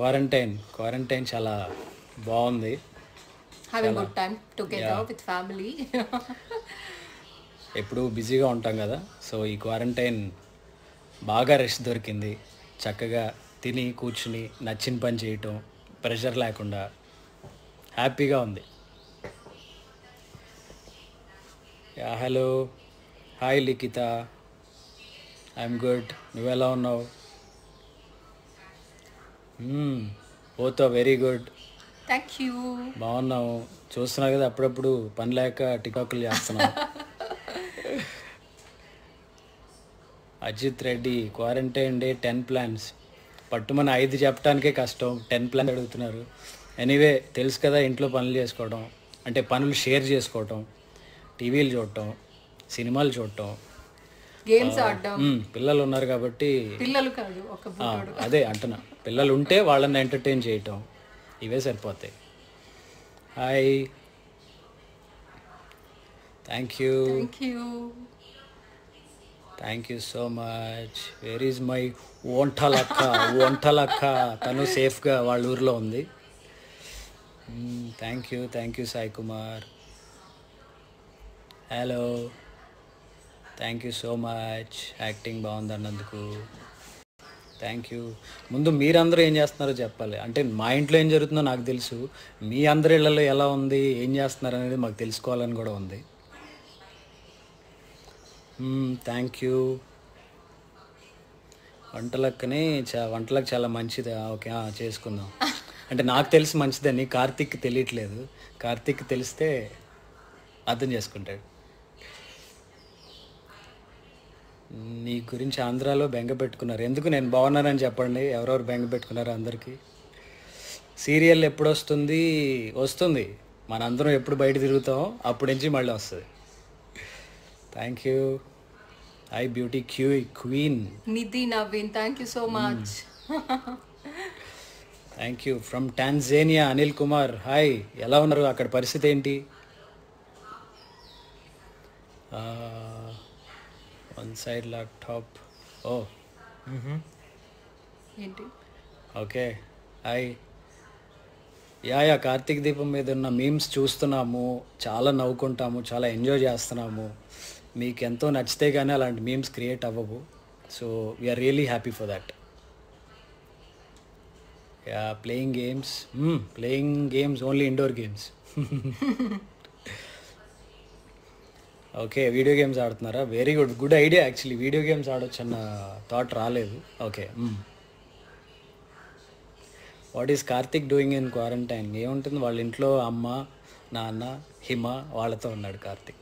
Quarantine quarantine చాలా బాగుంది having good time together with family ఎప్పుడు బిజీగా ఉంటాం కదా సో ఈ క్వారంటైన్ బాగా రెస్ట్ దొరికింది చక్కగా తిని కూర్చుని నచ్చిన పని చేయటం ప్రెషర్ లేకుండా హ్యాపీగా ఉంది yeah hello hi Likhitha I'm good నువ్వెలా ఉన్నావు పోతో వెరీ గుడ్ thank you బాగున్నాము చూస్తున్నావు కదా అప్పుడప్పుడు పని లేక టికాకులు చేస్తున్నావు Ajith Reddy quarantine day ten plans పట్టుమని ఐదు చెప్పడానికే కష్టం టెన్ ప్లాన్ అడుగుతున్నారు ఎనీవే తెలుసు కదా ఇంట్లో పనులు చేసుకోవడం అంటే పనులు షేర్ చేసుకోవటం టీవీలు చూడటం సినిమాలు చూడటం గేమ్స్ ఆడడం మ్మ్, పిల్లలు ఉన్నారు కాబట్టి పిల్లలు కాదు ఒక ఆ, అదే అంటున్నా పిల్లలు ఉంటే వాళ్ళని ఎంటర్టైన్ చేయటం ఇవే సరిపోతాయి hi thank you thank you thank you so much where is my Vantalakka Vantalakka తను సేఫ్గా వాళ్ళ ఊర్లో ఉంది thank you thank you Sai Kumar hello thank you so much acting బాగుంది అన్నందుకు థ్యాంక్ యూ ముందు మీరందరూ ఏం చేస్తున్నారో చెప్పాలి అంటే మా ఇంట్లో ఏం జరుగుతుందో నాకు తెలుసు మీ అందరి ఇళ్లలో ఎలా ఉంది ఏం చేస్తున్నారు అనేది మాకు తెలుసుకోవాలని కూడా ఉంది థ్యాంక్ యూ వంటలక్కని చా వంటలకు చాలా మంచిది ఆ, ఓకే ఆ, చేసుకుందాం అంటే నాకు తెలిసి మంచిదని కార్తీక్ తెలియట్లేదు కార్తీక్ తెలిస్తే అర్థం చేసుకుంటాడు నీ గురించి ఆంధ్రాలో బెంగ పెట్టుకున్నారు ఎందుకు నేను బాగున్నానని చెప్పండి ఎవరెవరు బెంగ పెట్టుకున్నారు అందరికీ సీరియల్ ఎప్పుడు వస్తుంది వస్తుంది మనందరం ఎప్పుడు బయట తిరుగుతామో అప్పటి నుంచి మళ్ళీ వస్తుంది థ్యాంక్ యూ ఐ బ్యూటీ క్యూ queen Nidhi Naveen thank you so much thank you from Tanzania Anil Kumar hi ఎలా ఉన్నారు అక్కడ పరిస్థితి ఏంటి వన్ సైడ్ ల్యాప్టాప్ ఓ ఏంటి okay hi yeah yeah Karthik Deepam మీద ఉన్న మీమ్స్ చూస్తున్నాము చాలా నవ్వుకుంటాము చాలా ఎంజాయ్ చేస్తున్నాము మీకు ఎంతో నచ్చితే కానీ అలాంటి మీమ్స్ క్రియేట్ అవ్వవు so we're really happy for that yeah playing games playing games only indoor games okay video games ఆడుతున్నారా very good good idea actually video games ఆడొచ్చు అన్న థాట్ రాలేదు okay what is Karthik doing in quarantine ఏముంటుంది వాళ్ళ ఇంట్లో అమ్మ నాన్న హిమ వాళ్ళతో ఉన్నాడు Karthik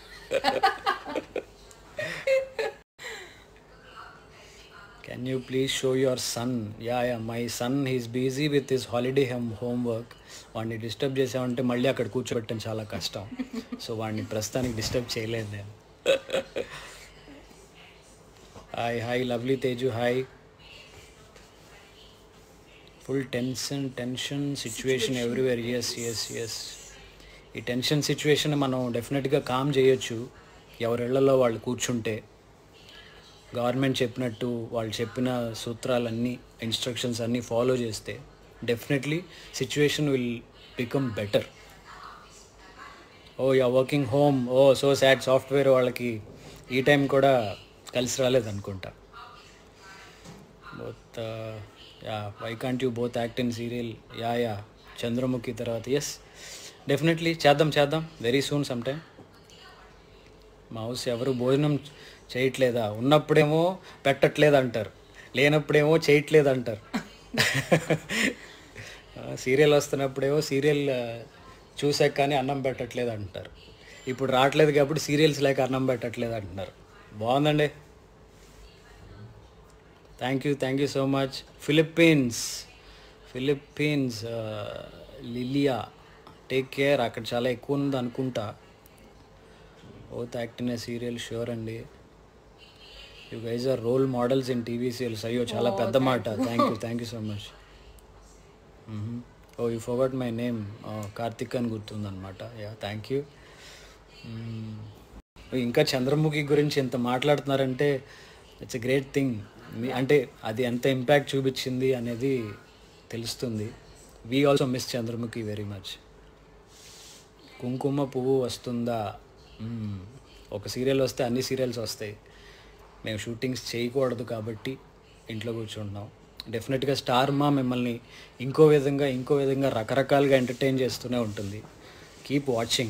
can you please show your son yeah yeah my son he's busy with his holiday home homework వాడిని డిస్టర్బ్ చేసామంటే మళ్ళీ అక్కడ కూర్చోబెట్టడం చాలా కష్టం సో వాడిని ప్రస్తుతానికి డిస్టర్బ్ చేయలేదు నేను hi hi lovely Teju hi full tension tension situation everywhere yes yes yes ఈ టెన్షన్ సిచ్యువేషన్ మనం డెఫినెట్గా కామ్ చేయొచ్చు ఎవరిళ్లలో వాళ్ళు కూర్చుంటే గవర్నమెంట్ చెప్పినట్టు వాళ్ళు చెప్పిన సూత్రాలన్నీ ఇన్స్ట్రక్షన్స్ అన్నీ ఫాలో చేస్తే definitely situation will become better oh yeah working home oh so sad software వాళ్ళకి ఈ టైం కూడా కలిసి రాలేదు అనుకుంటా both yeah why can't you both act in serial yeah yeah Chandramukhi తర్వాత ఎస్ డెఫినెట్లీ చేద్దాం చేద్దాం వెరీ సూన్ సమ్ టైమ్ మా హౌస్ ఎవరు భోజనం చేయట్లేదా ఉన్నప్పుడేమో పెట్టట్లేదు అంటారు లేనప్పుడేమో చేయట్లేదు అంటారు సీరియల్ వస్తున్నప్పుడేమో సీరియల్ చూసాక కానీ అన్నం పెట్టట్లేదు అంటారు ఇప్పుడు రావట్లేదు కాబట్టి సీరియల్స్ లేక అన్నం పెట్టట్లేదు అంటున్నారు బాగుందండి thank you thank you so much Philippines Philippines Lilia take care అక్కడ చాలా ఎక్కువ ఉంది అనుకుంటా both act in serial sure అండి you guys are role models in TV serials అయ్యో చాలా పెద్ద మాట thank you thank you so much oh you forgot my name Karthik అని గుర్తుందనమాట యా థ్యాంక్ యూ ఇంకా చంద్రముఖి గురించి ఎంత మాట్లాడుతున్నారంటే ఇట్స్ ఎ గ్రేట్ థింగ్ మీ అంటే అది ఎంత ఇంపాక్ట్ చూపించింది అనేది తెలుస్తుంది we also miss Chandramukhi very much Kumkuma Puvvu వస్తుందా మ్మ్. ఒక సీరియల్ వస్తే అన్ని సీరియల్స్ వస్తాయి మేము షూటింగ్స్ చేయకూడదు కాబట్టి ఇంట్లో కూర్చుంటున్నాం డెఫినెట్గా స్టార్ మా మిమ్మల్ని ఇంకో విధంగా ఇంకో విధంగా రకరకాలుగా ఎంటర్టైన్ చేస్తూనే ఉంటుంది keep watching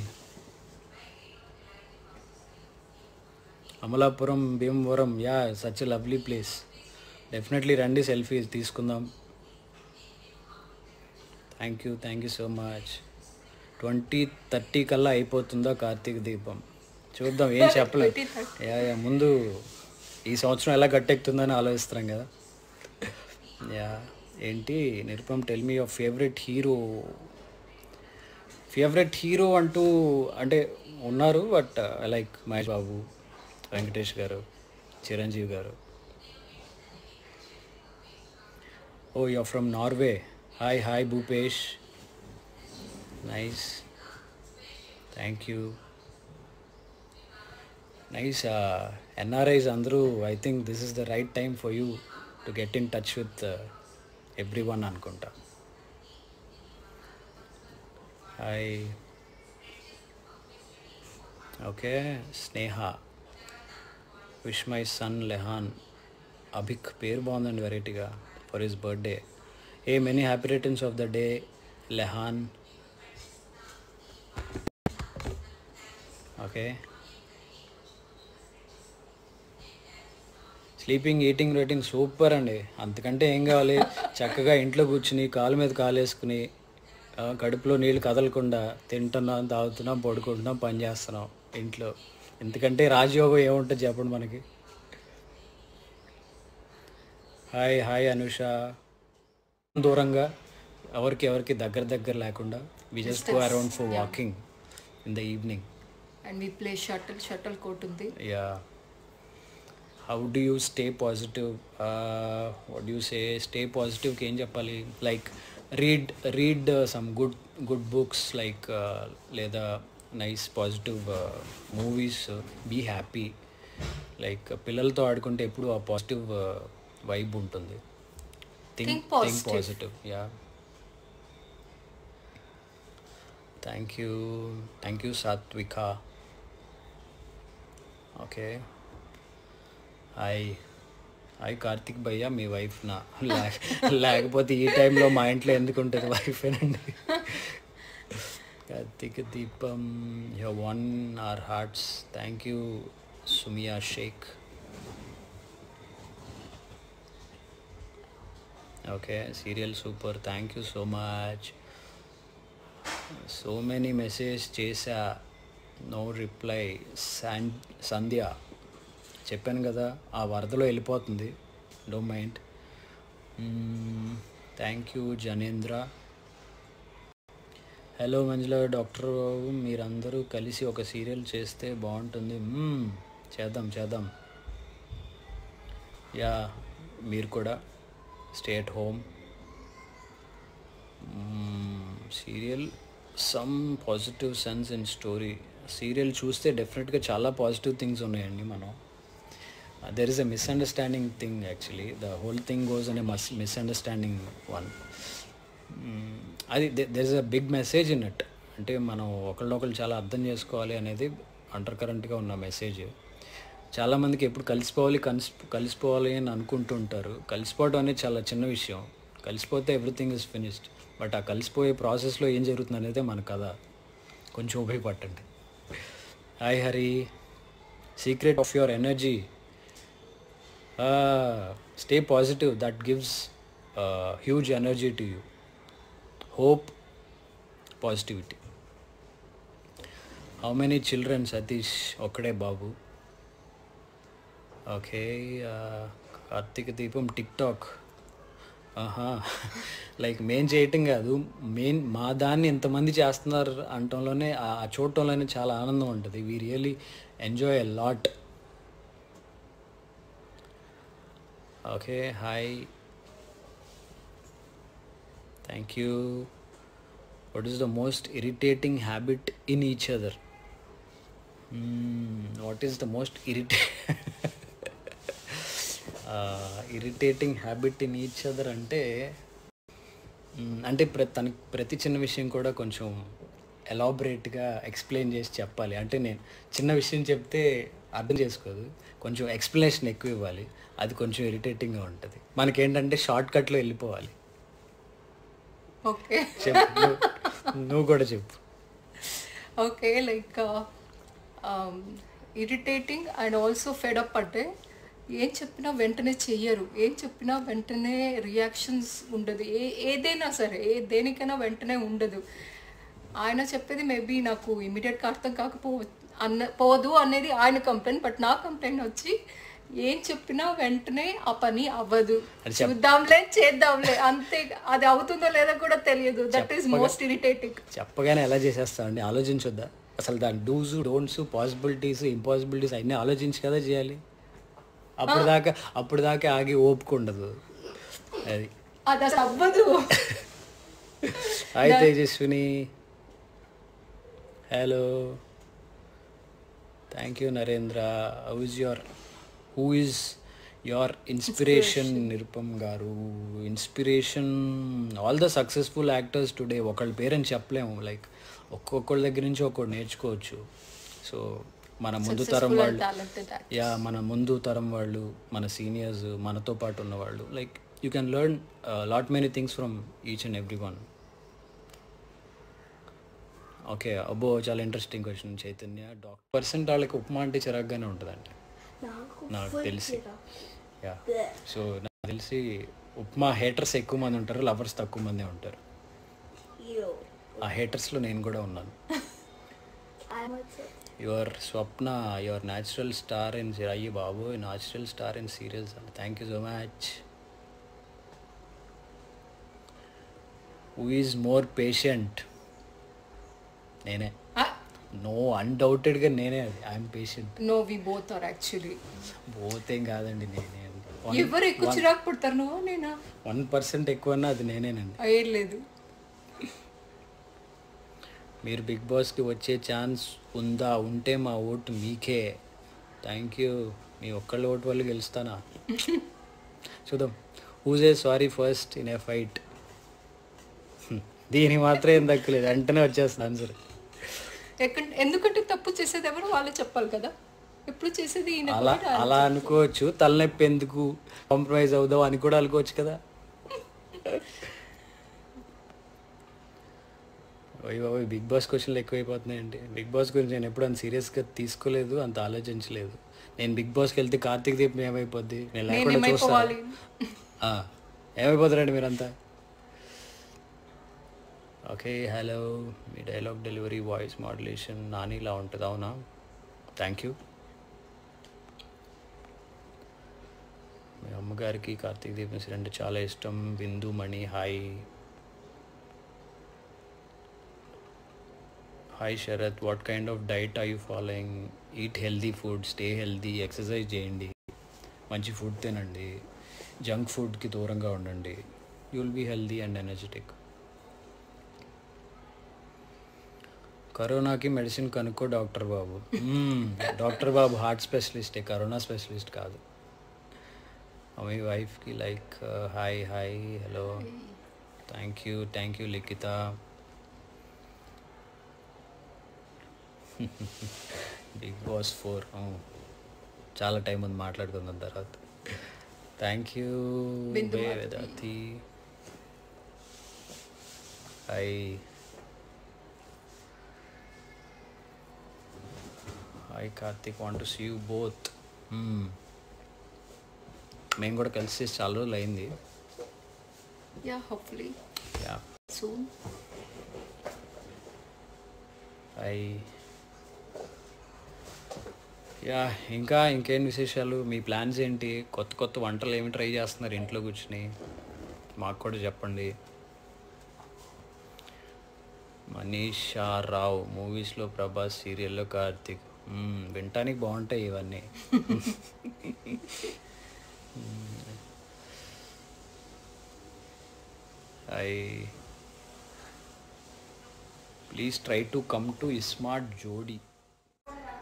Amalapuram Bhimavaram yeah such lovely place definitely రండి సెల్ఫీ తీసుకుందాం thank you thank you so much twenty thirty కల్లా అయిపోతుందా కార్తీక దీపం చూద్దాం ఏం చెప్పలేదు యా యా ముందు ఈ సంవత్సరం ఎలా గట్టెక్కుతుందని ఆలోచిస్తున్నాం కదా యా ఏంటి Nirupam tell me your favourite hero favourite hero అంటూ అంటే ఉన్నారు but like Mahesh Babu Venkatesh garu Chiranjeevi garu oh you from Norway hi hi Bhupesh nice thank you nice NRIs అందరూ I think this is the right time for you to get in touch with every one అనుకుంటా hi okay Sneha wish my son Lehan Abhik పేరు బాగుందండి వెరైటీగా for his birthday a many happy returns of the day Lehan okay sleeping eating routine super అండి అంతకంటే ఏం కావాలి చక్కగా ఇంట్లో కూర్చుని కాలు మీద కాలు వేసుకుని ఆ, కడుపులో నీళ్ళు కదలకుండా తింటున్నాం తాగుతున్నాం పడుకుంటున్నాం పని చేస్తున్నాం ఇంట్లో ఎందుకంటే రాజయోగం ఏముంటుంది చెప్పండి మనకి హాయ్ హాయ్ అనుష దూరంగా ఎవరికి ఎవరికి దగ్గర దగ్గర లేకుండా we just go around for walking in the evening and we play shuttle shuttle court ఉంది yeah how do you stay positive what you say stay పాజిటివ్కి ఏం చెప్పాలి like read read some good good books like లేదా nice positive movies be happy like పిల్లలతో ఆడుకుంటే ఎప్పుడు ఆ positive vibe ఉంటుంది think Think think positive. Positive yeah thank you thank you Satvika okay hi hi Karthik భయ్య మీ వైఫ్ నా లేకపోతే ఈ టైంలో మా ఇంట్లో ఎందుకు ఉంటుంది వైఫేనండి Karthik Deepam you won our hearts thank you Sumiya Shaikh okay serial super thank you so much so many message చేశా నో రిప్లై సాన్ సంధ్య చెప్పాను కదా ఆ వరదలో వెళ్ళిపోతుంది డో mind thank you Janendra hello Manjula doctor Babu మీరందరూ కలిసి ఒక సీరియల్ చేస్తే బాగుంటుంది మ్మ్, చేద్దాం చేద్దాం యా మీరు కూడా stay at home serial some positive sense in story serial చూస్తే డెఫినెట్గా చాలా పాజిటివ్ థింగ్స్ ఉన్నాయండి మనం there is a misunderstanding thing actually the whole thing goes అనే మస్ మిస్అండర్స్టాండింగ్ వన్ అది there is a big message in it అంటే మనం ఒకళ్ళొకళ్ళు చాలా అర్థం చేసుకోవాలి అనేది అండర్ కరెంట్గా ఉన్న మెసేజ్ చాలామందికి ఎప్పుడు కలిసిపోవాలి కలిసి కలిసిపోవాలి అని అనుకుంటుంటారు కలిసిపోవడం అనేది చాలా చిన్న విషయం కలిసిపోతే ఎవ్రీథింగ్ ఇస్ ఫినిష్డ్ బట్ ఆ కలిసిపోయే ప్రాసెస్లో ఏం జరుగుతుంది అనేది మన కథ కొంచెం ఉపయోగపట్టండి hi Hari secret of your energy stay positive that gives huge energy to you hope positivity how many children Satish ఒక్కడే బాబు okay Karthika Deepam tick tock ఆహా లైక్ మెయిన్ చేయటం కాదు మెయిన్ మా దాన్ని ఎంతమంది చేస్తున్నారు అంటంలోనే ఆ ఆ చూడటంలోనే చాలా ఆనందం ఉంటుంది we really enjoy a lot okay hi thank you what is the most irritating habit in each other what is the most irritate irritating habit in each other అంటే మ్మ్, అంటే ప్ర తనకి ప్రతి చిన్న విషయం కూడా కొంచెం ఎలాబరేట్గా ఎక్స్ప్లెయిన్ చేసి చెప్పాలి అంటే నేను చిన్న విషయం చెప్తే అర్థం చేసుకోదు కొంచెం ఎక్స్ప్లెనేషన్ ఎక్కువ ఇవ్వాలి అది కొంచెం ఇరిటేటింగ్గా ఉంటుంది మనకేంటంటే షార్ట్ కట్లో వెళ్ళిపోవాలి ఓకే చెప్పు నువ్వు- నువ్వు కూడా చెప్పు okay like irritating and also fed up అంటే ఏం చెప్పినా వెంటనే చెయ్యరు ఏం చెప్పినా వెంటనే రియాక్షన్స్ ఉండదు ఏ ఏదైనా సరే ఏ దేనికైనా వెంటనే ఉండదు ఆయన చెప్పేది మేబీ నాకు ఇమీడియట్గా అర్థం కాకపో అన్న పోదు అనేది ఆయన కంప్లైంట్ బట్ నా కంప్లైంట్ వచ్చి ఏం చెప్పినా వెంటనే ఆ పని అవ్వదు అది చెప్- చూద్దాంలే చేద్దాంలే అంతే అది అవుతుందో లేదో కూడా తెలియదు దట్ ఈస్ మోస్ట్ ఇరిటేటింగ్ చెప్పగానే ఎలా చేసేస్తామండి ఆలోచించొద్దా అసలు దాని డూస్ డోంట్స్ పాసిబిలిటీస్ ఇంపాసిబిలిటీస్ అన్నీ ఆలోచించి కదా చేయాలి అప్పుడు దాకా అప్పుడు దాకా ఆగి ఓపిక ఉండదు అది అది అసలు అవ్వదు hi Tejaswini hello thank you Narendra how is your who is your inspiration Nirupam garu inspiration all the successful actors today ఒకళ్ళ పేరని చెప్పలేము లైక్ ఒక్కొక్కళ్ళ దగ్గర నుంచి ఒక్కడు నేర్చుకోవచ్చు సో మన ముందు తరం వాళ్ళు talented actor. యా మన ముందు తరం వాళ్ళు మన సీనియర్స్ మనతో పాటు ఉన్న వాళ్ళు like you can learn lot many things from each and every one okay అబ్బో చాలా interesting question Chaitanya doctor percent వాళ్ళకి ఉప్మా అంటే చిరాగ్గానే ఉంటుందండి నాకు తెలిసి యా సో నాకు తెలిసి ఉప్మా హేటర్స్ ఎక్కువ మంది ఉంటారు లవర్స్ తక్కువ మంది ఉంటారు ఆ హేటర్స్లో నేను కూడా ఉన్నాను your Swapna your natural star in అయ్యి బాబు న్యాచురల్ స్టార్ ఇన్ సీరియల్స్ అండి thank you so much who is more patient నేనే నో అన్డౌటెడ్గా నేనే అది I'm patient no we both are actually పోతేం కాదండి నేనే ఎవరు ఎక్కువ చిరాకు పడతారు నువ్వు నేనా వన్ పర్సెంట్ ఎక్కువన్నా అది నేనేనండి ఏం లేదు మీరు బిగ్ బాస్కి వచ్చే ఛాన్స్ ఉందా ఉంటే మా ఓటు మీకే థ్యాంక్ యూ మీ ఒక్కళ్ళ ఓటు వల్ల గెలుస్తానా చూద్దాం who's a sorry first in a fight దీనికి మాత్రం ఏం దక్కలేదు వెంటనే వచ్చేస్తుంది ఆన్సర్ ఎక్కడ ఎందుకంటే తప్పు చేసేది ఎవరు వాళ్ళు చెప్పాలి కదా ఎప్పుడు చేసేది ఈయన అలా కూడా అలా అనుకోవచ్చు తలనొప్పి ఎందుకు కాంప్రమైజ్ అవుదాం అని కూడా అనుకోవచ్చు కదా ఓయ్ బాబోయ్ బిగ్ బాస్ క్వశ్చన్లు ఎక్కువైపోతున్నాయండి బిగ్ బాస్ గురించి నేను ఎప్పుడు అంత సీరియస్గా తీసుకోలేదు అంత ఆలోచించలేదు నేను బిగ్ బాస్కి వెళ్తే కార్తీక్ దీపం ఏమైపోద్ది నేను నేను లేకుండా చూస్తాను ఏమైపోవాలి ఏమైపోతారండి మీరంతా ఓకే హలో మీ డైలాగ్ డెలివరీ వాయిస్ మాడ్యులేషన్ నానిలా ఉంటుంది అవునా థ్యాంక్ యూ మీ అమ్మగారికి కార్తీక్ దీపం సీరియల్ అంటే చాలా ఇష్టం Bindu Mani hi hi Sarath what kind of diet are you following eat healthy food stay healthy exercise చేయండి మంచి ఫుడ్ తినండి జంక్ ఫుడ్కి దూరంగా ఉండండి you will be healthy and energetic కరోనాకి మెడిసిన్ కనుక్కో డాక్టర్ బాబు మ్మ్. డాక్టర్ బాబు హార్ట్ స్పెషలిస్టే కరోనా స్పెషలిస్ట్ కాదు మీ వైఫ్కి like hi hi hello thank you thank you Likhita big boss four చాలా టైం ఉంది మాట్లాడుకుందాం తర్వాత thank you Bindu Vedathi hi hi Karthik want to see you both మేము కూడా కలిసి చాలా రోజులు అయింది yeah hopefully yeah soon hi yeah ఇంకా ఇంకేం విశేషాలు మీ ప్లాన్స్ ఏంటి కొత్త కొత్త వంటలు ఏమి ట్రై చేస్తున్నారు ఇంట్లో కూర్చుని మాకు కూడా చెప్పండి మనీషా రావు మూవీస్లో ప్రభాస్ సీరియల్లో కార్తిక్ మ్మ్, వినటానికి బాగుంటాయి ఇవన్నీ I please try to come to smart Jodi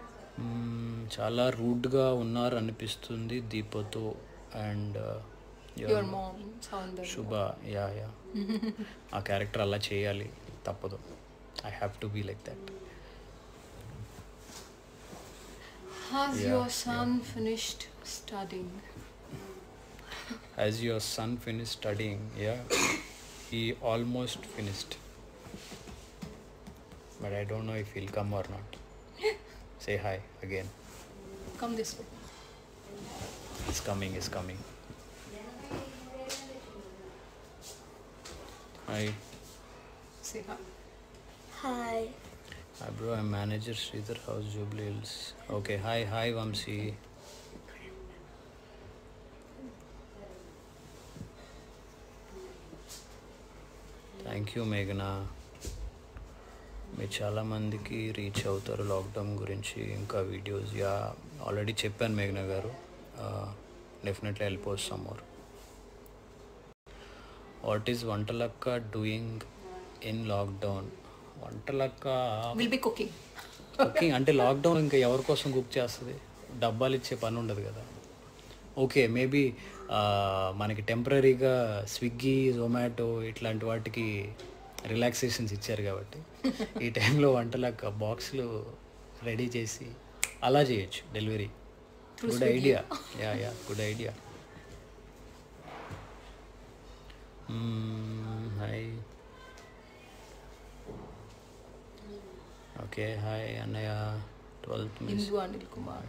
మ్మ్, చాలా రూడ్గా ఉన్నారు అనిపిస్తుంది దీపతో and your mom Soundarya Shubha yeah yeah ఆ క్యారెక్టర్ అలా చేయాలి తప్పదు I have to be like that has Yeah, your son finished studying as your son finish studying yeah he almost finished but I don't know if will come or not say hi again come this way is coming is coming hi say hi Hi. Hi bro, I'm manager Sridhar House Jubilee Hills. Okay, hi, hi Vamsi. Thank you మేఘనా మీరు చాలామందికి reach అవుతారు lockdown గురించి ఇంకా videos yeah already చెప్పాను మేఘనా garu definitely వెళ్ళిపోవచ్చు some more what is Vantalakka doing in lockdown Vantalakka will be cooking cooking అంటే లాక్డౌన్ ఇంకా ఎవరి కోసం కుక్ చేస్తుంది డబ్బాలు ఇచ్చే పని ఉండదు కదా ఓకే మేబీ మనకి టెంపరీగా స్విగ్గీ జొమాటో ఇట్లాంటి వాటికి రిలాక్సేషన్స్ ఇచ్చారు కాబట్టి ఈ టైంలో వంటలకు బాక్స్లు రెడీ చేసి అలా చేయొచ్చు delivery good idea yeah yeah good idea hi okay hi అన్నయ్య twelfth miss Indu Anil Kumar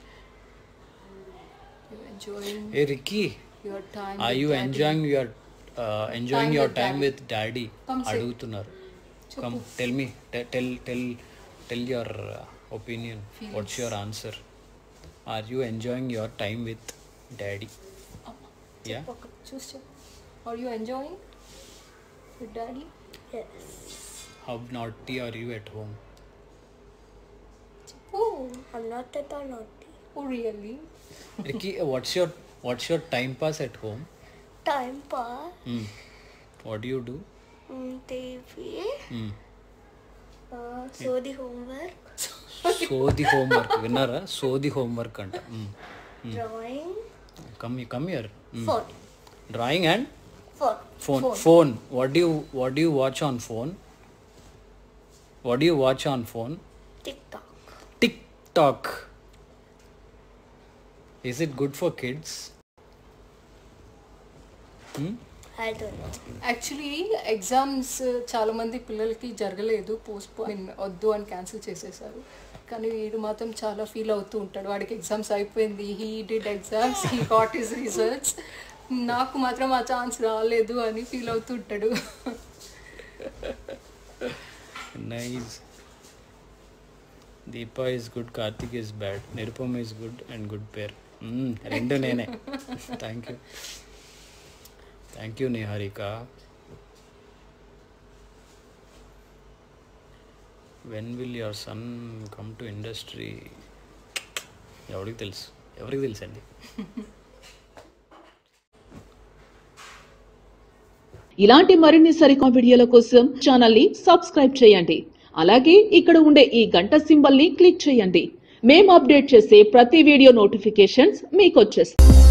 you enjoying a Ricky your time are you enjoying your enjoying Time your with time daddy. With daddy Come say. అడుగుతున్నారు come tell me tell tell tell your opinion what's your answer are you enjoying your time with daddy yeah ఒక చూసి చెప్పు are you enjoying with daddy Yes. How naughty are you at home చెప్పు I'm not at all naughty. Oh really Ricky what's your what's your time pass at home Time pass. What you do Mm, TV. Uh, so the homework. సోది homework విన్నారా సోది homework అంట Drawing. Come come here Phone. Drawing and Phone. phone phone what do you what do you watch on phone what do you watch on phone TikTok. tiktok is it good for kids hmm? I don't know. Actually exams చాలా మంది పిల్లలకి జరగలేదు post phone వద్దు అని cancel చేసేసారు కానీ వీడు మాత్రం చాలా ఫీల్ అవుతూ ఉంటాడు వాడికి ఎగ్జామ్స్ అయిపోయింది he did exams he got his results నాకు మాత్రం ఆ ఛాన్స్ రాలేదు అని ఫీల్ అవుతూ ఉంటాడు nice Deepa is good Karthik is bad Nirupama is good and good pair mm, రెండు నేనే thank you thank you Niharika when will your son come to industry ఎవరికి తెలుసు ఎవరికి తెలుసండి ఇలాంటి మరిన్ని సరికొత్త వీడియోల కోసం ఛానల్ ని సబ్స్క్రైబ్ చేయండి అలాగే ఇక్కడ ఉండే ఈ గంట సింబల్ ని క్లిక్ చేయండి మేము అప్డేట్ చేసే ప్రతి వీడియో నోటిఫికేషన్స్ మీకు వచ్చేస్తాయి